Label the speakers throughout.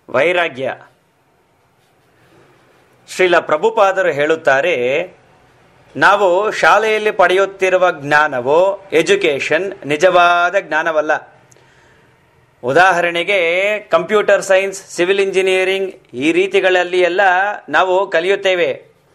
Speaker 1: ವೈರಾಗ್ಯ ಶ್ರೀಲ ಪ್ರಭುಪಾದರು ಹೇಳುತ್ತಾರೆ ನಾವು ಶಾಲೆಯಲ್ಲಿ ಪಡೆಯುತ್ತಿರುವ ಜ್ಞಾನವು ಎಜುಕೇಶನ್ ನಿಜವಾದ ಜ್ಞಾನವಲ್ಲ ಉದಾಹರಣೆಗೆ ಕಂಪ್ಯೂಟರ್ ಸೈನ್ಸ್ ಸಿವಿಲ್ ಇಂಜಿನಿಯರಿಂಗ್ ಈ ರೀತಿಗಳಲ್ಲಿ ಎಲ್ಲ ನಾವು ಕಲಿಯುತ್ತೇವೆ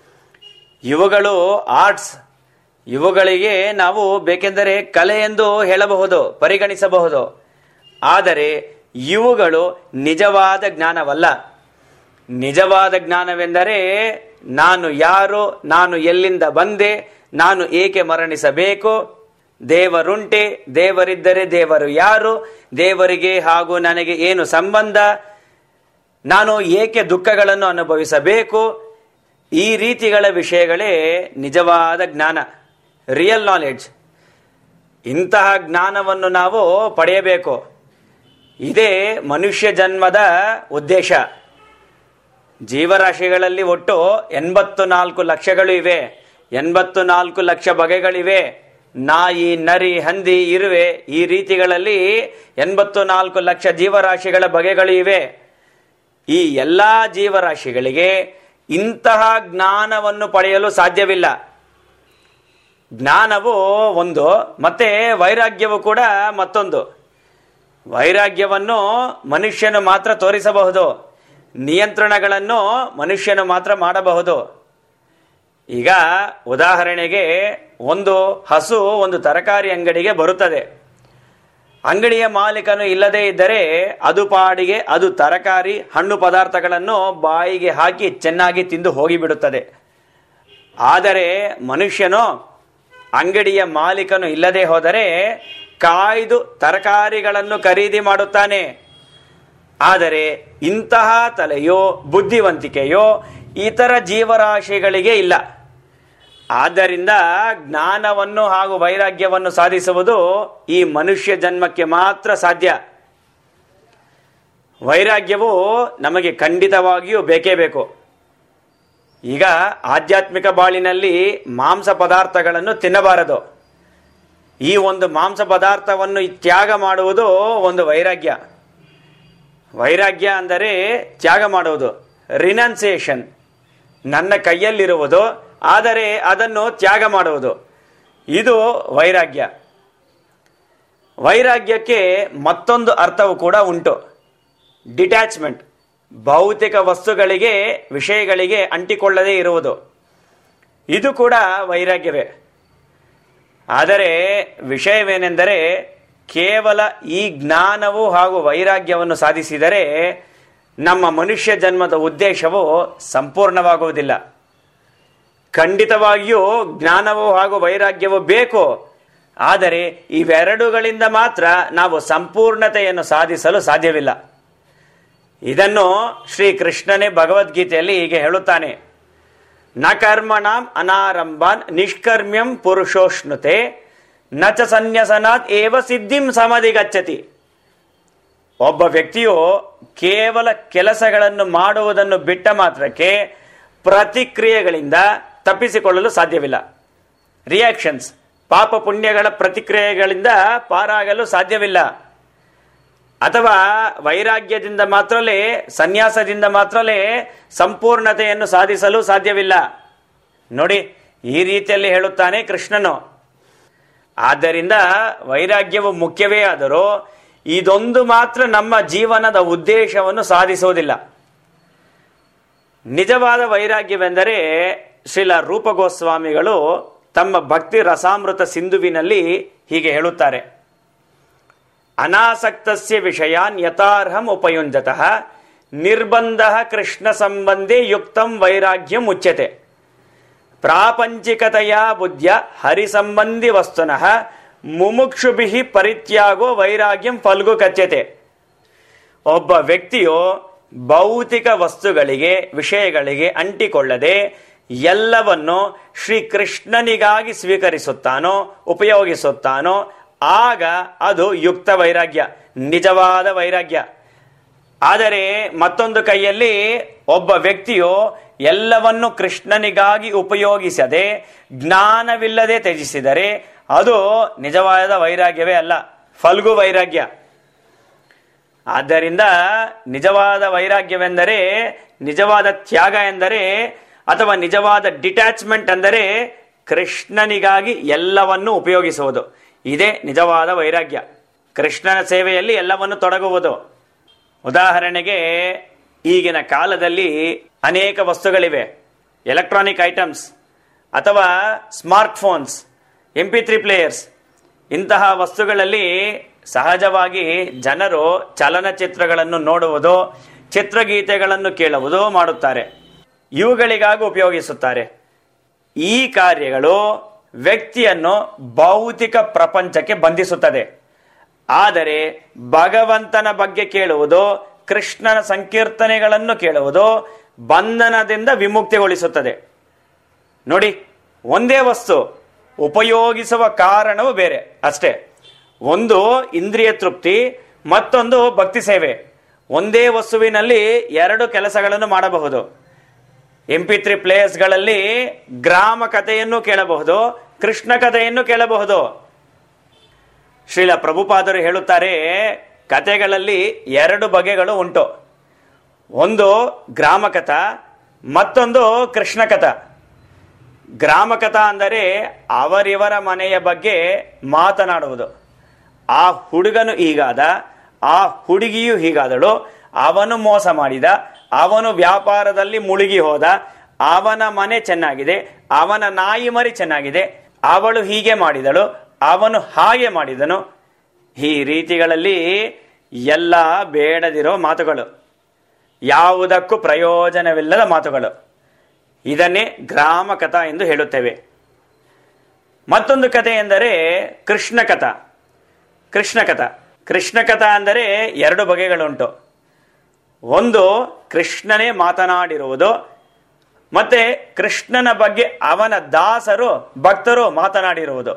Speaker 1: ಇವುಗಳು ಆರ್ಟ್ಸ್ ಇವುಗಳಿಗೆ ನಾವು ಬೇಕೆಂದರೆ ಕಲೆ ಎಂದು ಹೇಳಬಹುದು ಪರಿಗಣಿಸಬಹುದು ಆದರೆ ಇವುಗಳು ನಿಜವಾದ ಜ್ಞಾನವಲ್ಲ ನಿಜವಾದ ಜ್ಞಾನವೆಂದರೆ ನಾನು ಯಾರು ನಾನು ಎಲ್ಲಿಂದ ಬಂದೆ ನಾನು ಏಕೆ ಮರಣಿಸಬೇಕು ದೇವರುಂಟೆ ದೇವರಿದ್ದರೆ ದೇವರು ಯಾರು ದೇವರಿಗೆ ಹಾಗೂ ನನಗೆ ಏನು ಸಂಬಂಧ ನಾನು ಏಕೆ ದುಃಖಗಳನ್ನು ಅನುಭವಿಸಬೇಕು ಈ ರೀತಿಗಳ ವಿಷಯಗಳೇ ನಿಜವಾದ ಜ್ಞಾನ ರಿಯಲ್ ನಾಲೆಡ್ಜ್ ಇಂತಹ ಜ್ಞಾನವನ್ನು ನಾವು ಪಡೆಯಬೇಕು ಇದೇ ಮನುಷ್ಯ ಜನ್ಮದ ಉದ್ದೇಶ ಜೀವರಾಶಿಗಳಲ್ಲಿ ಒಟ್ಟು ಎಂಬತ್ತು ನಾಲ್ಕು ಲಕ್ಷಗಳು ಇವೆ ಎಂಬತ್ತು ನಾಲ್ಕು ಲಕ್ಷ ಬಗೆಗಳಿವೆ ನಾಯಿ ನರಿ ಹಂದಿ ಇರುವೆ ಈ ರೀತಿಗಳಲ್ಲಿ ಎಂಬತ್ತು ನಾಲ್ಕು ಲಕ್ಷ ಜೀವರಾಶಿಗಳ ಬಗೆಗಳು ಇವೆ ಈ ಎಲ್ಲಾ ಜೀವರಾಶಿಗಳಿಗೆ ಇಂತಹ ಜ್ಞಾನವನ್ನು ಪಡೆಯಲು ಸಾಧ್ಯವಿಲ್ಲ ಜ್ಞಾನವು ಒಂದು ಮತ್ತೆ ವೈರಾಗ್ಯವು ಕೂಡ ಮತ್ತೊಂದು ವೈರಾಗ್ಯವನ್ನು ಮನುಷ್ಯನು ಮಾತ್ರ ತೋರಿಸಬಹುದು ನಿಯಂತ್ರಣಗಳನ್ನು ಮನುಷ್ಯನು ಮಾತ್ರ ಮಾಡಬಹುದು ಈಗ ಉದಾಹರಣೆಗೆ ಒಂದು ಹಸು ಒಂದು ತರಕಾರಿ ಅಂಗಡಿಗೆ ಬರುತ್ತದೆ ಅಂಗಡಿಯ ಮಾಲೀಕನು ಇಲ್ಲದೇ ಇದ್ದರೆ ಅದು ಪಾಡಿಗೆ ಅದು ತರಕಾರಿ ಹಣ್ಣು ಪದಾರ್ಥಗಳನ್ನು ಬಾಯಿಗೆ ಹಾಕಿ ಚೆನ್ನಾಗಿ ತಿಂದು ಹೋಗಿಬಿಡುತ್ತದೆ ಆದರೆ ಮನುಷ್ಯನು ಅಂಗಡಿಯ ಮಾಲೀಕನು ಇಲ್ಲದೆ ಹೋದರೆ ಕಾಯ್ದು ತರಕಾರಿಗಳನ್ನು ಖರೀದಿ ಮಾಡುತ್ತಾನೆ ಆದರೆ ಇಂತಹ ತಲೆಯೋ ಬುದ್ಧಿವಂತಿಕೆಯೋ ಇತರ ಜೀವರಾಶಿಗಳಿಗೆ ಇಲ್ಲ ಆದ್ದರಿಂದ ಜ್ಞಾನವನ್ನು ಹಾಗೂ ವೈರಾಗ್ಯವನ್ನು ಸಾಧಿಸುವುದು ಈ ಮನುಷ್ಯ ಜನ್ಮಕ್ಕೆ ಮಾತ್ರ ಸಾಧ್ಯ ವೈರಾಗ್ಯವು ನಮಗೆ ಖಂಡಿತವಾಗಿಯೂ ಬೇಕೇ ಬೇಕು ಈಗ ಆಧ್ಯಾತ್ಮಿಕ ಬಾಳಿನಲ್ಲಿ ಮಾಂಸ ಪದಾರ್ಥಗಳನ್ನು ತಿನ್ನಬಾರದು ಈ ಒಂದು ಮಾಂಸ ಪದಾರ್ಥವನ್ನು ತ್ಯಾಗ ಮಾಡುವುದು ಒಂದು ವೈರಾಗ್ಯ ವೈರಾಗ್ಯ ಅಂದರೆ ತ್ಯಾಗ ಮಾಡುವುದು ರಿನನ್ಸಿಯೇಷನ್ ನನ್ನ ಕೈಯಲ್ಲಿರುವುದು ಆದರೆ ಅದನ್ನು ತ್ಯಾಗ ಮಾಡುವುದು ಇದು ವೈರಾಗ್ಯ ವೈರಾಗ್ಯಕ್ಕೆ ಮತ್ತೊಂದು ಅರ್ಥವು ಕೂಡ ಉಂಟು ಡಿಟ್ಯಾಚ್ಮೆಂಟ್ ಭೌತಿಕ ವಸ್ತುಗಳಿಗೆ ವಿಷಯಗಳಿಗೆ ಅಂಟಿಕೊಳ್ಳದೇ ಇರುವುದು ಇದು ಕೂಡ ವೈರಾಗ್ಯವೇ ಆದರೆ ವಿಷಯವೇನೆಂದರೆ ಕೇವಲ ಈ ಜ್ಞಾನವು ಹಾಗೂ ವೈರಾಗ್ಯವನ್ನು ಸಾಧಿಸಿದರೆ ನಮ್ಮ ಮನುಷ್ಯ ಜನ್ಮದ ಉದ್ದೇಶವು ಸಂಪೂರ್ಣವಾಗುವುದಿಲ್ಲ ಖಂಡಿತವಾಗಿಯೂ ಜ್ಞಾನವು ಹಾಗೂ ವೈರಾಗ್ಯವು ಬೇಕು ಆದರೆ ಇವೆರಡುಗಳಿಂದ ಮಾತ್ರ ನಾವು ಸಂಪೂರ್ಣತೆಯನ್ನು ಸಾಧಿಸಲು ಸಾಧ್ಯವಿಲ್ಲ ಇದನ್ನು ಶ್ರೀ ಕೃಷ್ಣನೇ ಭಗವದ್ಗೀತೆಯಲ್ಲಿ ಹೀಗೆ ಹೇಳುತ್ತಾನೆ ನ ಕರ್ಮಣಾಂ ಅನಾರಂಭಾನ್ ನಿಷ್ಕರ್ಮ್ಯಂ ಪುರುಷೋಷ್ಣುತೆ ನ ಚ ಸನ್ಯಸನಾತ್ ಏವ ಸಿದ್ಧಿಂ ಸಮಧಿಗಚ್ಚತಿ ಒಬ್ಬ ವ್ಯಕ್ತಿಯು ಕೇವಲ ಕೆಲಸಗಳನ್ನು ಮಾಡುವುದನ್ನು ಬಿಟ್ಟ ಮಾತ್ರಕ್ಕೆ ಪ್ರತಿಕ್ರಿಯೆಗಳಿಂದ ತಪ್ಪಿಸಿಕೊಳ್ಳಲು ಸಾಧ್ಯವಿಲ್ಲ ರಿಯಾಕ್ಷನ್ಸ್ ಪಾಪ ಪುಣ್ಯಗಳ ಪ್ರತಿಕ್ರಿಯೆಗಳಿಂದ ಪಾರಾಗಲು ಸಾಧ್ಯವಿಲ್ಲ ಅಥವಾ ವೈರಾಗ್ಯದಿಂದ ಮಾತ್ರಲೇ ಸನ್ಯಾಸದಿಂದ ಮಾತ್ರಲೇ ಸಂಪೂರ್ಣತೆಯನ್ನು ಸಾಧಿಸಲು ಸಾಧ್ಯವಿಲ್ಲ ನೋಡಿ ಈ ರೀತಿಯಲ್ಲಿ ಹೇಳುತ್ತಾನೆ ಕೃಷ್ಣನು ಆದ್ದರಿಂದ ವೈರಾಗ್ಯವು ಮುಖ್ಯವೇ ಆದರೂ ಇದೊಂದು ಮಾತ್ರ ನಮ್ಮ ಜೀವನದ ಉದ್ದೇಶವನ್ನು ಸಾಧಿಸುವುದಿಲ್ಲ ನಿಜವಾದ ವೈರಾಗ್ಯವೆಂದರೆ ಶ್ರೀಲ ರೂಪಗೋಸ್ವಾಮಿಗಳು ತಮ್ಮ ಭಕ್ತಿ ರಸಾಮೃತ ಸಿಂಧುವಿನಲ್ಲಿ ಹೀಗೆ ಹೇಳುತ್ತಾರೆ ಅನಾಸಕ್ತಸ್ಯ ವಿಷಯಾನ್ ಯಥಾರ್ಹಂ ಉಪಯುಂಜತಃ ನಿರ್ಬಂಧ ಕೃಷ್ಣ ಸಂಬಂಧಿ ಯುಕ್ತಂ ವೈರಾಗ್ಯಂ ಉಚ್ಯತೆ ಪ್ರಾಪಂಚಿಕತೆಯ ಬುದ್ಧ್ಯ ಹರಿಸಂಬಂಧಿ ವಸ್ತುನಃ ಮುಮುಕ್ಷುಭಿ ಪರಿತ್ಯಾಗೋ ವೈರಾಗ್ಯಂ ಫಲ್ಗು ಕಚ್ಯತೆ ಒಬ್ಬ ವ್ಯಕ್ತಿಯು ಭೌತಿಕ ವಸ್ತುಗಳಿಗೆ ವಿಷಯಗಳಿಗೆ ಅಂಟಿಕೊಳ್ಳದೆ ಎಲ್ಲವನ್ನು ಶ್ರೀ ಕೃಷ್ಣನಿಗಾಗಿ ಸ್ವೀಕರಿಸುತ್ತಾನೋ ಉಪಯೋಗಿಸುತ್ತಾನೋ ಆಗ ಅದು ಯುಕ್ತ ವೈರಾಗ್ಯ ನಿಜವಾದ ವೈರಾಗ್ಯ ಆದರೆ ಮತ್ತೊಂದು ಕೈಯಲ್ಲಿ ಒಬ್ಬ ವ್ಯಕ್ತಿಯು ಎಲ್ಲವನ್ನು ಕೃಷ್ಣನಿಗಾಗಿ ಉಪಯೋಗಿಸದೆ ಜ್ಞಾನವಿಲ್ಲದೆ ತ್ಯಜಿಸಿದರೆ ಅದು ನಿಜವಾದ ವೈರಾಗ್ಯವೇ ಅಲ್ಲ ಫಲ್ಗು ವೈರಾಗ್ಯ ಆದ್ದರಿಂದ ನಿಜವಾದ ವೈರಾಗ್ಯವೆಂದರೆ ನಿಜವಾದ ತ್ಯಾಗ ಎಂದರೆ ಅಥವಾ ನಿಜವಾದ ಡಿಟ್ಯಾಚ್ಮೆಂಟ್ ಅಂದರೆ ಕೃಷ್ಣನಿಗಾಗಿ ಎಲ್ಲವನ್ನು ಉಪಯೋಗಿಸುವುದು ಇದೇ ನಿಜವಾದ ವೈರಾಗ್ಯ ಕೃಷ್ಣನ ಸೇವೆಯಲ್ಲಿ ಎಲ್ಲವನ್ನು ತೊಡಗುವುದು ಉದಾಹರಣೆಗೆ ಈಗಿನ ಕಾಲದಲ್ಲಿ ಅನೇಕ ವಸ್ತುಗಳಿವೆ ಎಲೆಕ್ಟ್ರಾನಿಕ್ ಐಟಮ್ಸ್ ಅಥವಾ smart phones M P three players ಇಂತಹ ವಸ್ತುಗಳಲ್ಲಿ ಸಹಜವಾಗಿ ಜನರು ಚಲನಚಿತ್ರಗಳನ್ನು ನೋಡುವುದು ಚಿತ್ರಗೀತೆಗಳನ್ನು ಕೇಳುವುದು ಮಾಡುತ್ತಾರೆ ಇವುಗಳಿಗಾಗಿ ಉಪಯೋಗಿಸುತ್ತಾರೆ ಈ ಕಾರ್ಯಗಳು ವ್ಯಕ್ತಿಯನ್ನು ಭೌತಿಕ ಪ್ರಪಂಚಕ್ಕೆ ಬಂಧಿಸುತ್ತದೆ ಆದರೆ ಭಗವಂತನ ಬಗ್ಗೆ ಕೇಳುವುದು ಕೃಷ್ಣನ ಸಂಕೀರ್ತನೆಗಳನ್ನು ಕೇಳುವುದು ಬಂಧನದಿಂದ ವಿಮುಕ್ತಿಗೊಳಿಸುತ್ತದೆ ನೋಡಿ ಒಂದೇ ವಸ್ತು ಉಪಯೋಗಿಸುವ ಕಾರಣವು ಬೇರೆ ಅಷ್ಟೇ ಒಂದು ಇಂದ್ರಿಯ ತೃಪ್ತಿ ಮತ್ತೊಂದು ಭಕ್ತಿ ಸೇವೆ ಒಂದೇ ವಸ್ತುವಿನಲ್ಲಿ ಎರಡು ಕೆಲಸಗಳನ್ನು ಮಾಡಬಹುದು ಎಂ ಪಿ ತ್ರೀ ಪ್ಲೇಯರ್ಸ್ಗಳಲ್ಲಿ ಗ್ರಾಮ ಕಥೆಯನ್ನು ಕೇಳಬಹುದು ಕೃಷ್ಣ ಕಥೆಯನ್ನು ಕೇಳಬಹುದು ಶ್ರೀಲ ಪ್ರಭುಪಾದರು ಹೇಳುತ್ತಾರೆ ಕಥೆಗಳಲ್ಲಿ ಎರಡು ಬಗೆಗಳು ಉಂಟು ಒಂದು ಗ್ರಾಮಕಥ ಮತ್ತೊಂದು ಕೃಷ್ಣ ಕಥ ಗ್ರಾಮಕಥಾ ಅಂದರೆ ಅವರಿವರ ಮನೆಯ ಬಗ್ಗೆ ಮಾತನಾಡುವುದು ಆ ಹುಡುಗನು ಹೀಗಾದ ಆ ಹುಡುಗಿಯು ಹೀಗಾದಳು ಅವನು ಮೋಸ ಮಾಡಿದ ಅವನು ವ್ಯಾಪಾರದಲ್ಲಿ ಮುಳುಗಿ ಹೋದ ಅವನ ಮನೆ ಚೆನ್ನಾಗಿದೆ ಅವನ ನಾಯಿ ಮರಿ ಚೆನ್ನಾಗಿದೆ ಅವಳು ಹೀಗೆ ಮಾಡಿದಳು ಅವನು ಹಾಗೆ ಮಾಡಿದನು ಈ ರೀತಿಗಳಲ್ಲಿ ಎಲ್ಲ ಬೇಡದಿರೋ ಮಾತುಗಳು ಯಾವುದಕ್ಕೂ ಪ್ರಯೋಜನವಿಲ್ಲದ ಮಾತುಗಳು ಇದನ್ನೇ ಗ್ರಾಮ ಕಥಾ ಎಂದು ಹೇಳುತ್ತೇವೆ ಮತ್ತೊಂದು ಕಥೆ ಎಂದರೆ ಕೃಷ್ಣ ಕಥಾ ಕೃಷ್ಣ ಕಥಾ ಕೃಷ್ಣ ಕಥಾ ಅಂದರೆ ಎರಡು ಬಗೆಗಳುಂಟು ಒಂದು ಕೃಷ್ಣನೇ ಮಾತನಾಡಿರುವುದು ಮತ್ತೆ ಕೃಷ್ಣನ ಬಗ್ಗೆ ಅವನ ದಾಸರು ಭಕ್ತರು ಮಾತನಾಡಿರುವುದು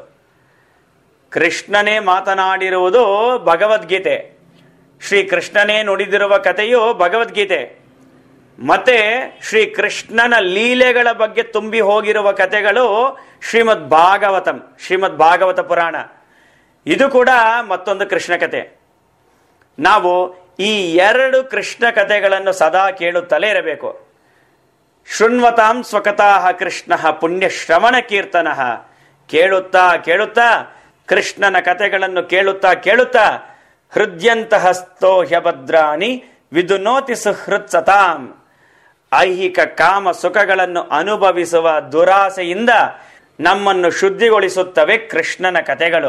Speaker 1: ಕೃಷ್ಣನೇ ಮಾತನಾಡಿರುವುದು ಭಗವದ್ಗೀತೆ ಶ್ರೀ ಕೃಷ್ಣನೇ ನುಡಿದಿರುವ ಕಥೆಯು ಭಗವದ್ಗೀತೆ ಮತ್ತೆ ಶ್ರೀ ಕೃಷ್ಣನ ಲೀಲೆಗಳ ಬಗ್ಗೆ ತುಂಬಿ ಹೋಗಿರುವ ಕಥೆಗಳು ಶ್ರೀಮದ್ ಭಾಗವತಂ ಶ್ರೀಮದ್ ಭಾಗವತ ಪುರಾಣ ಇದು ಕೂಡ ಮತ್ತೊಂದು ಕೃಷ್ಣ ಕಥೆ ನಾವು ಈ ಎರಡು ಕೃಷ್ಣ ಕಥೆಗಳನ್ನು ಸದಾ ಕೇಳುತ್ತಲೇ ಇರಬೇಕು ಶೃಣ್ವತಾಂ ಸ್ವಕತಾ ಕೃಷ್ಣ ಪುಣ್ಯ ಶ್ರವಣ ಕೀರ್ತನ ಕೇಳುತ್ತಾ ಕೇಳುತ್ತಾ ಕೃಷ್ಣನ ಕಥೆಗಳನ್ನು ಕೇಳುತ್ತಾ ಕೇಳುತ್ತಾ ಹೃದಯಂತಹಸ್ತೋ ಹ್ಯಭದ್ರಾನಿ ವಿದುನೋತಿ ಸುಹೃತ್ ಸತಾಂ ಐಹಿಕ ಕಾಮ ಸುಖಗಳನ್ನು ಅನುಭವಿಸುವ ದುರಾಸೆಯಿಂದ ನಮ್ಮನ್ನು ಶುದ್ಧಿಗೊಳಿಸುತ್ತವೆ ಕೃಷ್ಣನ ಕಥೆಗಳು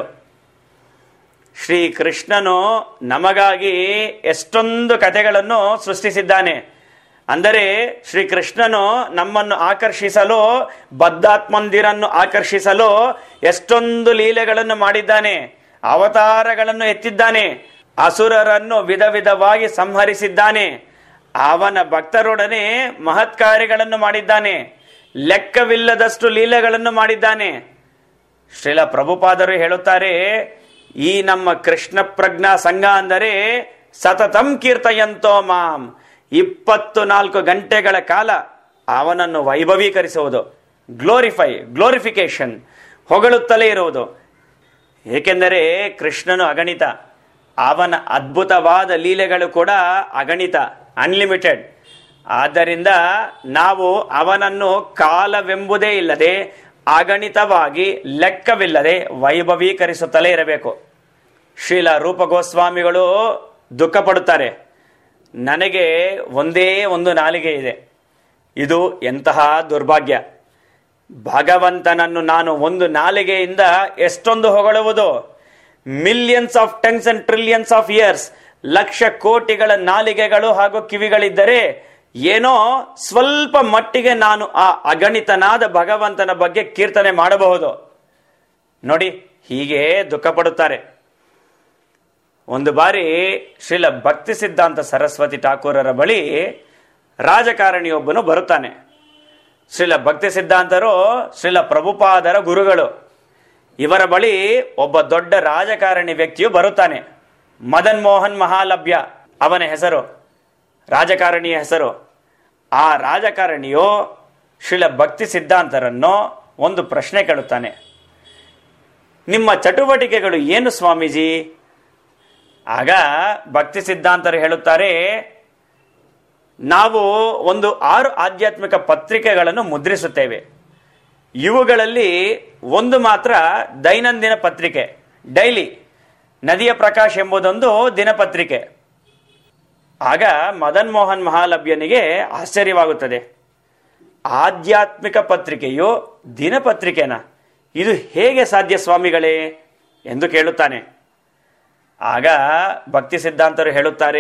Speaker 1: ಶ್ರೀ ಕೃಷ್ಣನು ನಮಗಾಗಿ ಎಷ್ಟೊಂದು ಕಥೆಗಳನ್ನು ಸೃಷ್ಟಿಸಿದ್ದಾನೆ ಅಂದರೆ ಶ್ರೀ ಕೃಷ್ಣನು ನಮ್ಮನ್ನು ಆಕರ್ಷಿಸಲು ಬದ್ಧಾತ್ಮಂದಿರನ್ನು ಆಕರ್ಷಿಸಲು ಎಷ್ಟೊಂದು ಲೀಲೆಗಳನ್ನು ಮಾಡಿದ್ದಾನೆ ಅವತಾರಗಳನ್ನು ಎತ್ತಿದ್ದಾನೆ ಅಸುರರನ್ನು ವಿಧ ವಿಧವಾಗಿ ಸಂಹರಿಸಿದ್ದಾನೆ ಅವನ ಭಕ್ತರೊಡನೆ ಮಹತ್ ಕಾರ್ಯಗಳನ್ನು ಮಾಡಿದ್ದಾನೆ ಲೆಕ್ಕವಿಲ್ಲದಷ್ಟು ಲೀಲೆಗಳನ್ನು ಮಾಡಿದ್ದಾನೆ ಶ್ರೀಲ ಪ್ರಭುಪಾದರು ಹೇಳುತ್ತಾರೆ ಈ ನಮ್ಮ ಕೃಷ್ಣ ಪ್ರಜ್ಞಾ ಸಂಘ ಅಂದರೆ ಸತತಂ ಕೀರ್ತಯಂತೋ ಮಾಂ ಇಪ್ಪತ್ತು ನಾಲ್ಕು ಗಂಟೆಗಳ ಕಾಲ ಅವನನ್ನು ವೈಭವೀಕರಿಸುವುದು ಗ್ಲೋರಿಫೈ ಗ್ಲೋರಿಫಿಕೇಶನ್ ಹೊಗಳುತ್ತಲೇ ಇರುವುದು ಏಕೆಂದರೆ ಕೃಷ್ಣನು ಅಗಣಿತ ಅವನ ಅದ್ಭುತವಾದ ಲೀಲೆಗಳು ಕೂಡ ಅಗಣಿತ ಅನ್ಲಿಮಿಟೆಡ್ ಆದ್ದರಿಂದ ನಾವು ಅವನನ್ನು ಕಾಲವೆಂಬುದೇ ಇಲ್ಲದೆ ಅಗಣಿತವಾಗಿ ಲೆಕ್ಕವಿಲ್ಲದೆ ವೈಭವೀಕರಿಸುತ್ತಲೇ ಇರಬೇಕು ಶ್ರೀಲ ರೂಪ ಗೋಸ್ವಾಮಿಗಳು ದುಃಖ ಪಡುತ್ತಾರೆ ನನಗೆ ಒಂದೇ ಒಂದು ನಾಲಿಗೆ ಇದೆ ಇದು ಎಂತಹ ದುರ್ಭಾಗ್ಯ ಭಗವಂತನನ್ನು ನಾನು ಒಂದು ನಾಲಿಗೆಯಿಂದ ಎಷ್ಟೊಂದು ಹೊಗಳುವುದು millions of tongues and trillions of ears ಲಕ್ಷ ಕೋಟಿಗಳ ನಾಲಿಗೆಗಳು ಹಾಗೂ ಕಿವಿಗಳಿದ್ದರೆ ಏನೋ ಸ್ವಲ್ಪ ಮಟ್ಟಿಗೆ ನಾನು ಆ ಅಗಣಿತನಾದ ಭಗವಂತನ ಬಗ್ಗೆ ಕೀರ್ತನೆ ಮಾಡಬಹುದು ನೋಡಿ ಹೀಗೆ ದುಃಖ ಪಡುತ್ತಾರೆ ಒಂದು ಬಾರಿ ಶ್ರೀಲ ಭಕ್ತಿ ಸಿದ್ಧಾಂತ ಸರಸ್ವತಿ ಠಾಕೂರರ ಬಳಿ ರಾಜಕಾರಣಿಯೊಬ್ಬನು ಬರುತ್ತಾನೆ ಶ್ರೀಲ ಭಕ್ತಿ ಸಿದ್ಧಾಂತರು ಶ್ರೀಲ ಪ್ರಭುಪಾದರ ಗುರುಗಳು ಇವರ ಬಳಿ ಒಬ್ಬ ದೊಡ್ಡ ರಾಜಕಾರಣಿ ವ್ಯಕ್ತಿಯು ಬರುತ್ತಾನೆ ಮದನ್ ಮೋಹನ್ ಮಹಾಲಭ್ಯ ಅವನ ಹೆಸರು ರಾಜಕಾರಣಿಯ ಹೆಸರು ಆ ರಾಜಕಾರಣಿಯು ಶ್ರೀಲ ಭಕ್ತಿ ಸಿದ್ಧಾಂತರನ್ನು ಒಂದು ಪ್ರಶ್ನೆ ಕೇಳುತ್ತಾನೆ ನಿಮ್ಮ ಚಟುವಟಿಕೆಗಳು ಏನು ಸ್ವಾಮೀಜಿ ಆಗ ಭಕ್ತಿ ಸಿದ್ಧಾಂತರು ಹೇಳುತ್ತಾರೆ ನಾವು ಒಂದು ಆರು ಆಧ್ಯಾತ್ಮಿಕ ಪತ್ರಿಕೆಗಳನ್ನು ಮುದ್ರಿಸುತ್ತೇವೆ ಇವುಗಳಲ್ಲಿ ಒಂದು ಮಾತ್ರ ದೈನಂದಿನ ಪತ್ರಿಕೆ ಡೈಲಿ ನದಿಯ ಪ್ರಕಾಶ್ ಎಂಬುದೊಂದು ದಿನಪತ್ರಿಕೆ ಆಗ ಮದನ್ ಮೋಹನ್ ಮಹಾಲಭ್ಯನಿಗೆ ಆಶ್ಚರ್ಯವಾಗುತ್ತದೆ ಆಧ್ಯಾತ್ಮಿಕ ಪತ್ರಿಕೆಯು ದಿನಪತ್ರಿಕೆನ ಇದು ಹೇಗೆ ಸಾಧ್ಯ ಸ್ವಾಮಿಗಳೇ ಎಂದು ಕೇಳುತ್ತಾನೆ ಆಗ ಭಕ್ತಿ ಸಿದ್ಧಾಂತರು ಹೇಳುತ್ತಾರೆ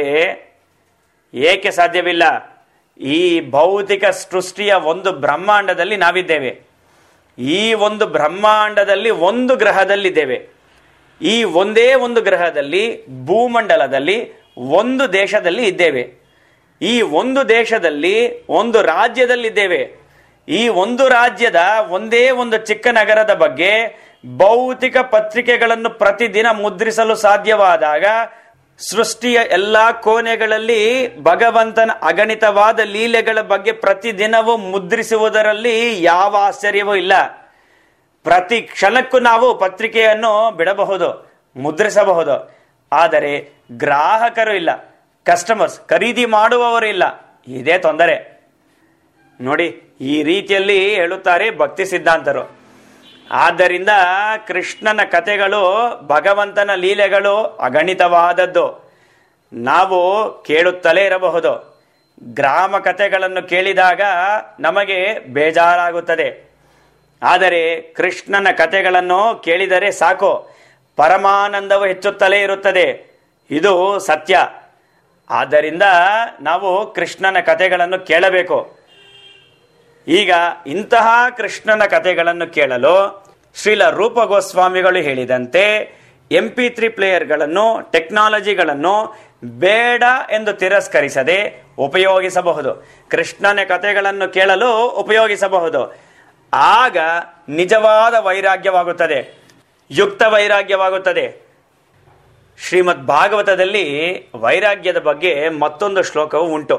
Speaker 1: ಏಕೆ ಸಾಧ್ಯವಿಲ್ಲ ಈ ಭೌತಿಕ ಸೃಷ್ಟಿಯ ಒಂದು ಬ್ರಹ್ಮಾಂಡದಲ್ಲಿ ನಾವಿದ್ದೇವೆ ಈ ಒಂದು ಬ್ರಹ್ಮಾಂಡದಲ್ಲಿ ಒಂದು ಗ್ರಹದಲ್ಲಿದ್ದೇವೆ ಈ ಒಂದೇ ಒಂದು ಗ್ರಹದಲ್ಲಿ ಭೂಮಂಡಲದಲ್ಲಿ ಒಂದು ದೇಶದಲ್ಲಿ ಇದ್ದೇವೆ ಈ ಒಂದು ದೇಶದಲ್ಲಿ ಒಂದು ರಾಜ್ಯದಲ್ಲಿದ್ದೇವೆ ಈ ಒಂದು ರಾಜ್ಯದ ಒಂದೇ ಒಂದು ಚಿಕ್ಕ ನಗರದ ಬಗ್ಗೆ ಭೌತಿಕ ಪತ್ರಿಕೆಗಳನ್ನು ಪ್ರತಿದಿನ ಮುದ್ರಿಸಲು ಸಾಧ್ಯವಾದಾಗ ಸೃಷ್ಟಿಯ ಎಲ್ಲಾ ಕೋಣೆಗಳಲ್ಲಿ ಭಗವಂತನ ಅಗಣಿತವಾದ ಲೀಲೆಗಳ ಬಗ್ಗೆ ಪ್ರತಿದಿನವೂ ಮುದ್ರಿಸುವುದರಲ್ಲಿ ಯಾವ ಆಶ್ಚರ್ಯವೂ ಇಲ್ಲ ಪ್ರತಿ ಕ್ಷಣಕ್ಕೂ ನಾವು ಪತ್ರಿಕೆಯನ್ನು ಬಿಡಬಹುದು ಮುದ್ರಿಸಬಹುದು ಆದರೆ ಗ್ರಾಹಕರು ಇಲ್ಲ ಕಸ್ಟಮರ್ಸ್ ಖರೀದಿ ಮಾಡುವವರು ಇಲ್ಲ ಇದೇ ತೊಂದರೆ ನೋಡಿ ಈ ರೀತಿಯಲ್ಲಿ ಹೇಳುತ್ತಾರೆ ಭಕ್ತಿ ಸಿದ್ಧಾಂತರು ಆದ್ದರಿಂದ ಕೃಷ್ಣನ ಕಥೆಗಳು ಭಗವಂತನ ಲೀಲೆಗಳು ಅಗಣಿತವಾದದ್ದು ನಾವು ಕೇಳುತ್ತಲೇ ಇರಬಹುದು ಗ್ರಾಮ ಕಥೆಗಳನ್ನು ಕೇಳಿದಾಗ ನಮಗೆ ಬೇಜಾರಾಗುತ್ತದೆ ಆದರೆ ಕೃಷ್ಣನ ಕಥೆಗಳನ್ನು ಕೇಳಿದರೆ ಸಾಕು ಪರಮಾನಂದವು ಹೆಚ್ಚುತ್ತಲೇ ಇರುತ್ತದೆ ಇದು ಸತ್ಯ ಆದ್ದರಿಂದ ನಾವು ಕೃಷ್ಣನ ಕಥೆಗಳನ್ನು ಕೇಳಬೇಕು ಈಗ ಇಂತಹ ಕೃಷ್ಣನ ಕಥೆಗಳನ್ನು ಕೇಳಲು ಶ್ರೀಲ ರೂಪ ಗೋಸ್ವಾಮಿಗಳು ಹೇಳಿದಂತೆ ಎಂ ಪಿ ತ್ರೀ ಪ್ಲೇಯರ್ಗಳನ್ನು ಟೆಕ್ನಾಲಜಿಗಳನ್ನು ಬೇಡ ಎಂದು ತಿರಸ್ಕರಿಸದೆ ಉಪಯೋಗಿಸಬಹುದು ಕೃಷ್ಣನ ಕಥೆಗಳನ್ನು ಕೇಳಲು ಉಪಯೋಗಿಸಬಹುದು ಆಗ ನಿಜವಾದ ವೈರಾಗ್ಯವಾಗುತ್ತದೆ ಯುಕ್ತ ವೈರಾಗ್ಯವಾಗುತ್ತದೆ ಶ್ರೀಮದ್ ಭಾಗವತದಲ್ಲಿ ವೈರಾಗ್ಯದ ಬಗ್ಗೆ ಮತ್ತೊಂದು ಶ್ಲೋಕವು ಉಂಟು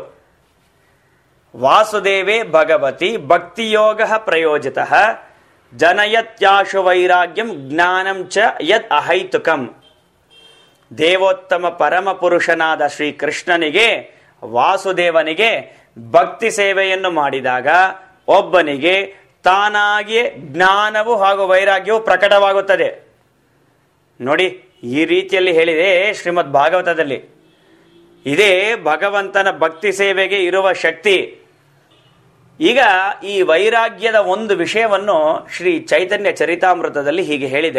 Speaker 1: ವಾಸುದೇವೇ ಭಗವತಿ ಭಕ್ತಿಯೋಗ ಪ್ರಯೋಜಿತ ಜನಯತ್ಯಾಶು ವೈರಾಗ್ಯಂ ಜ್ಞಾನಂ ಚ ಯದ್ ಅಹೈತುಕಂ ದೇವೋತ್ತಮ ಪರಮ ಪುರುಷನಾದ ಶ್ರೀ ಕೃಷ್ಣನಿಗೆ ವಾಸುದೇವನಿಗೆ ಭಕ್ತಿ ಸೇವೆಯನ್ನು ಮಾಡಿದಾಗ ಒಬ್ಬನಿಗೆ ತಾನಾಗಿಯೇ ಜ್ಞಾನವು ಹಾಗೂ ವೈರಾಗ್ಯವು ಪ್ರಕಟವಾಗುತ್ತದೆ ನೋಡಿ ಈ ರೀತಿಯಲ್ಲಿ ಹೇಳಿದೆ ಶ್ರೀಮದ್ ಭಾಗವತದಲ್ಲಿ ಇದೇ ಭಗವಂತನ ಭಕ್ತಿ ಸೇವೆಗೆ ಇರುವ ಶಕ್ತಿ ಈಗ ಈ ವೈರಾಗ್ಯದ ಒಂದು ವಿಷಯವನ್ನು ಶ್ರೀ ಚೈತನ್ಯ ಚರಿತಾಮೃತದಲ್ಲಿ ಹೀಗೆ ಹೇಳಿದೆ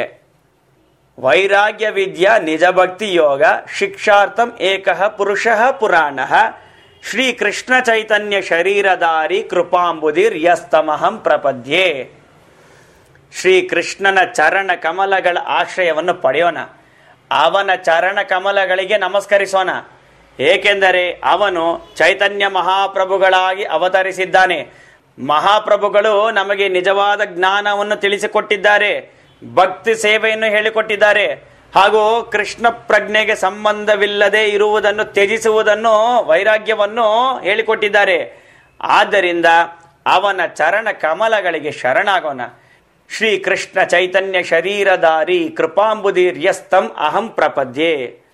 Speaker 1: ವೈರಾಗ್ಯ ವಿದ್ಯಾ ನಿಜ ಭಕ್ತಿ ಯೋಗ ಶಿಕ್ಷಾರ್ಥಂ ಏಕಃ ಪುರುಷಃ ಪುರಾಣ ಶ್ರೀ ಕೃಷ್ಣ ಚೈತನ್ಯ ಶರೀರಧಾರಿ ಕೃಪಾಂಬುದಿರ್ ಯಸ್ತಮಹಂ ಪ್ರಪದ್ಯೆ ಶ್ರೀ ಕೃಷ್ಣನ ಚರಣ ಕಮಲಗಳ ಆಶ್ರಯವನ್ನು ಪಡೆಯೋಣ ಅವನ ಚರಣ ಕಮಲಗಳಿಗೆ ನಮಸ್ಕರಿಸೋಣ ಏಕೆಂದರೆ ಅವನು ಚೈತನ್ಯ ಮಹಾಪ್ರಭುಗಳಾಗಿ ಅವತರಿಸಿದ್ದಾನೆ ಮಹಾಪ್ರಭುಗಳು ನಮಗೆ ನಿಜವಾದ ಜ್ಞಾನವನ್ನು ತಿಳಿಸಿಕೊಟ್ಟಿದ್ದಾರೆ ಭಕ್ತಿ ಸೇವೆಯನ್ನು ಹೇಳಿಕೊಟ್ಟಿದ್ದಾರೆ ಹಾಗೂ ಕೃಷ್ಣ ಪ್ರಜ್ಞೆಗೆ ಸಂಬಂಧವಿಲ್ಲದೆ ಇರುವುದನ್ನು ತ್ಯಜಿಸುವುದನ್ನು ವೈರಾಗ್ಯವನ್ನು ಹೇಳಿಕೊಟ್ಟಿದ್ದಾರೆ ಆದ್ದರಿಂದ ಅವನ ಚರಣ ಕಮಲಗಳಿಗೆ ಶರಣಾಗೋಣ ಶ್ರೀ ಕೃಷ್ಣ ಚೈತನ್ಯ ಶರೀರಧಾರಿ ಕೃಪಾಂಬುದಿರ್ಯಸ್ತಂ ಅಹಂ ಪ್ರಪದ್ಯೆ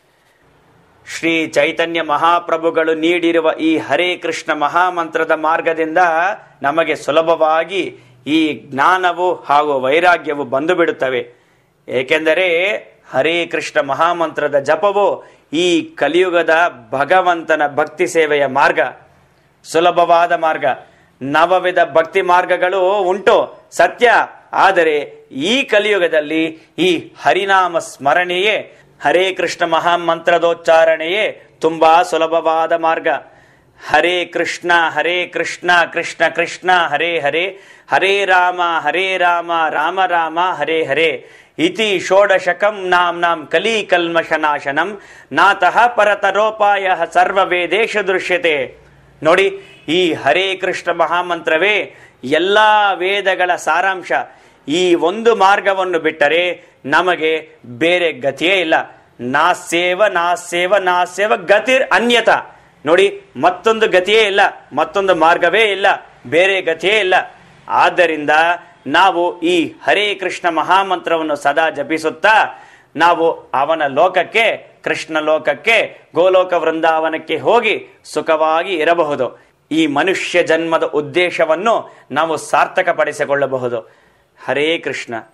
Speaker 1: ಶ್ರೀ ಚೈತನ್ಯ ಮಹಾಪ್ರಭುಗಳು ನೀಡಿರುವ ಈ ಹರೇ ಕೃಷ್ಣ ಮಹಾಮಂತ್ರದ ಮಾರ್ಗದಿಂದ ನಮಗೆ ಸುಲಭವಾಗಿ ಈ ಜ್ಞಾನವು ಹಾಗೂ ವೈರಾಗ್ಯವು ಬಂದು ಬಿಡುತ್ತವೆ ಏಕೆಂದರೆ ಹರೇ ಕೃಷ್ಣ ಮಹಾಮಂತ್ರದ ಜಪವು ಈ ಕಲಿಯುಗದ ಭಗವಂತನ ಭಕ್ತಿ ಸೇವೆಯ ಮಾರ್ಗ ಸುಲಭವಾದ ಮಾರ್ಗ ನವವಿಧ ಭಕ್ತಿ ಮಾರ್ಗಗಳು ಉಂಟು ಸತ್ಯ ಆದರೆ ಈ ಕಲಿಯುಗದಲ್ಲಿ ಈ ಹರಿನಾಮ ಸ್ಮರಣೆಯೇ ಹರೇ ಕೃಷ್ಣ ಮಹಾಮಂತ್ರದೋಚ್ಚಾರಣೆಯೇ ತುಂಬಾ ಸುಲಭವಾದ ಮಾರ್ಗ ಹರೇ ಕೃಷ್ಣ ಹರೇ ಕೃಷ್ಣ ಕೃಷ್ಣ ಕೃಷ್ಣ ಹರೇ ಹರೇ ಹರೇ ರಾಮ ಹರೇ ರಾಮ ರಾಮ ರಾಮ ಹರೇ ಹರೇ ಇತಿ ಷೋಡಶಕಂ ನಾಂ ಕಲಿ ಕಲ್ಮಶನಾಶನಂ ನಾತಃ ಪರತರೋಪಾಯ ಸರ್ವವೇದೇಶ ದೃಶ್ಯತೆ ನೋಡಿ ಈ ಹರೇ ಕೃಷ್ಣ ಮಹಾಮಂತ್ರವೇ ಎಲ್ಲಾ ವೇದಗಳ ಸಾರಾಂಶ ಈ ಒಂದು ಮಾರ್ಗವನ್ನು ಬಿಟ್ಟರೆ ನಮಗೆ ಬೇರೆ ಗತಿಯೇ ಇಲ್ಲ ನಾಸ್ಯೇವ ನಾಸ್ಯೇವ ನಾಸ್ಯೇವ ಗತಿರ್ ಅನ್ಯತ ನೋಡಿ ಮತ್ತೊಂದು ಗತಿಯೇ ಇಲ್ಲ ಮತ್ತೊಂದು ಮಾರ್ಗವೇ ಇಲ್ಲ ಬೇರೆ ಗತಿಯೇ ಇಲ್ಲ ಆದ್ದರಿಂದ ನಾವು ಈ ಹರೇ ಕೃಷ್ಣ ಮಹಾಮಂತ್ರವನ್ನು ಸದಾ ಜಪಿಸುತ್ತಾ ನಾವು ಅವನ ಲೋಕಕ್ಕೆ ಕೃಷ್ಣ ಲೋಕಕ್ಕೆ ಗೋಲೋಕ ವೃಂದಾವನಕ್ಕೆ ಹೋಗಿ ಸುಖವಾಗಿ ಇರಬಹುದು ಈ ಮನುಷ್ಯ ಜನ್ಮದ ಉದ್ದೇಶವನ್ನು ನಾವು ಸಾರ್ಥಕಪಡಿಸಿಕೊಳ್ಳಬಹುದು ಹರೇ ಕೃಷ್ಣ